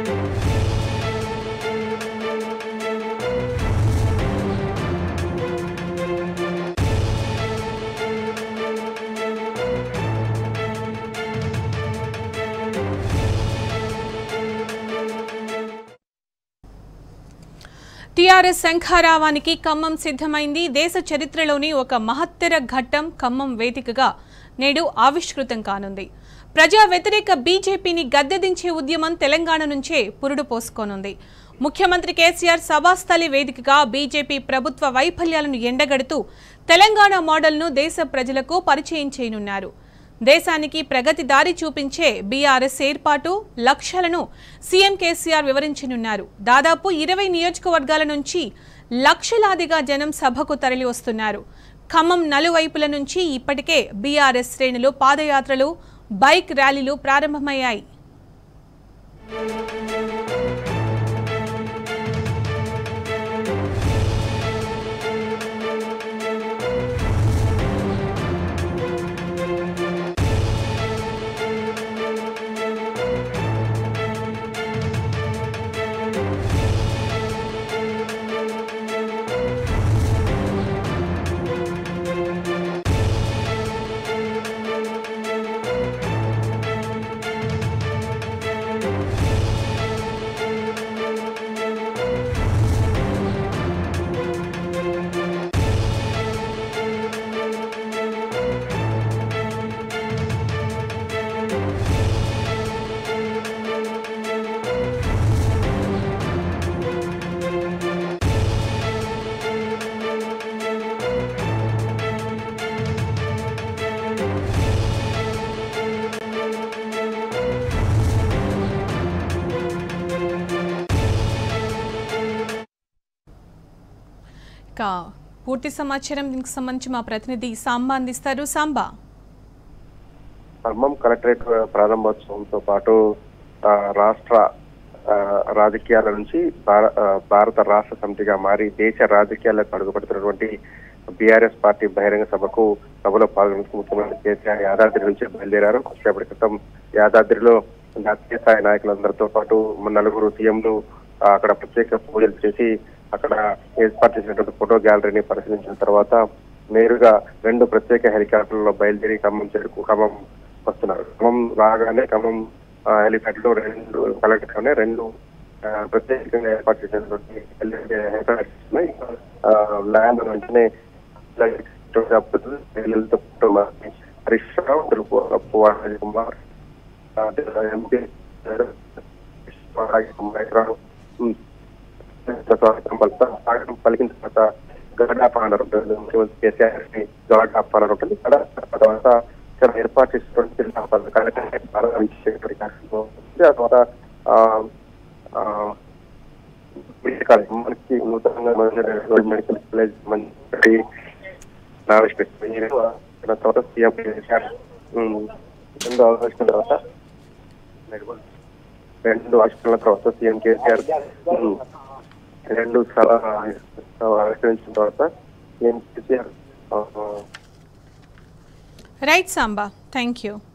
TRS శంఖారావానికి Khammam సిద్ధమైంది దేశ చరిత్రలోని ఒక మహత్తర ఘట్టం ఖమ్మం వేదికగా నేడు ఆవిష్కృతం కానుంది ప్రజా వ్యతిరేక బీజేపీని గద్దెదించే ఉద్యమం తెలంగాణ నుంచే పురుడు పోసుకోనుంది ముఖ్యమంత్రి కేసీఆర్ సభాస్థలి వేదికగా బీజేపీ ప్రభుత్వ వైఫల్యాలను ఎండగడుతూ తెలంగాణ మోడల్ను దేశ ప్రజలకు పరిచయం చేయనున్నారు దేశానికి ప్రగతి దారి చూపించే బీఆర్ఎస్ ఏర్పాటు లక్ష్యాలను సీఎం కేసీఆర్ వివరించనున్నారు దాదాపు ఇరవై నియోజకవర్గాల నుంచి లక్షలాదిగా జనం సభకు తరలి వస్తున్నారు ఖమ్మం నలువైపుల నుంచి ఇప్పటికే బీఆర్ఎస్ శ్రేణులు పాదయాత్రలు బైక్ ర్యాలీలు ప్రారంభమయ్యాయి ఇక పూర్తి సమాచారం దీనికి సంబంధించి మా ప్రతినిధి సాంబా అందిస్తారు సాంబా ఖమ్మం కలెక్టరేట్ ప్రారంభోత్సవంతో పాటు ఆ, రాష్ట్ర ఆ, రాజకీయాల నుంచి భార- ఆ, భారత రాష్ట్ర సమితిగా మారి దేశ రాజకీయాలకు అడుగుపడుతున్నటువంటి బీఆర్ఎస్ పార్టీ బహిరంగ సభకు సభలో పాల్గొనేందుకు ముఖ్యమంత్రి కేసీఆర్ యాదాద్రి నుంచి బయలుదేరారు కొద్దిసేపటి క్రితం యాదాద్రిలో జాతీయ స్థాయి నాయకులందరితో పాటు మన నలుగురు సీఎంలు ఆ, అక్కడ ప్రత్యేక పూజలు చేసి అక్కడ ఏర్పాటు చేసినటువంటి ఫోటో గ్యాలరీని పరిశీలించిన తర్వాత నేరుగా రెండు ప్రత్యేక హెలికాప్టర్లలో బయలుదేరి ఖమ్మం చేరుకు ఖమ్మం వస్తున్నారు ఖమ్మం రాగానే ఖమ్మం ఆ, హెలిప్యాడ్ లో రెండు కలెక్టర్ లోనే రెండు ఆ, ప్రత్యేకంగా ఏర్పాటు చేసినటువంటి హెలి- హెలిప్యాడ్స్ ఉన్నాయి ఆ, ల్యాండ్ వెంటనే పిల్లలతో పాటు మరి హరీష్ రావు తెలుపు పువ్వారాజు కుమార్ ఆ, ఎంపీ పువ్వారాజు కుమార్ రావు ఉమ్, స్వాగతం పలుకుతా స్వాగతం పలికిన తర్వాత గడాప్ ఆనర్ ఉంటుంది ముఖ్యమంత్రి కేసీఆర్ ని గడాప్ ఆనర్ ఉంటుంది ఇక్కడ తర్వాత ఇక్కడ ఏర్పాటు చేసినటువంటి జిల్లా కార్యక్రమం ప్రారంభించేటువంటి కార్యక్రమం ఉంది. ఆ తర్వాత ఆ, ఆ, మెడికల్ కాలేజ్ మనకి నూతనంగా మొదలైనటువంటి మెడికల్ కాలేజ్ మంచి ఆవిష్కరిస్తుంది తర్వాత సీఎం కేసీఆర్ ఉమ్, రెండు ఆవిష్కరణ తర్వాత రెండు ఆవిష్కరణల తర్వాత సీఎం కేసీఆర్ ఉమ్, రెండు సభ ఆవిష్కరించిన తర్వాత సీఎం కేసీఆర్ ఆ, రైట్ సాంబా థ్యాంక్ యూ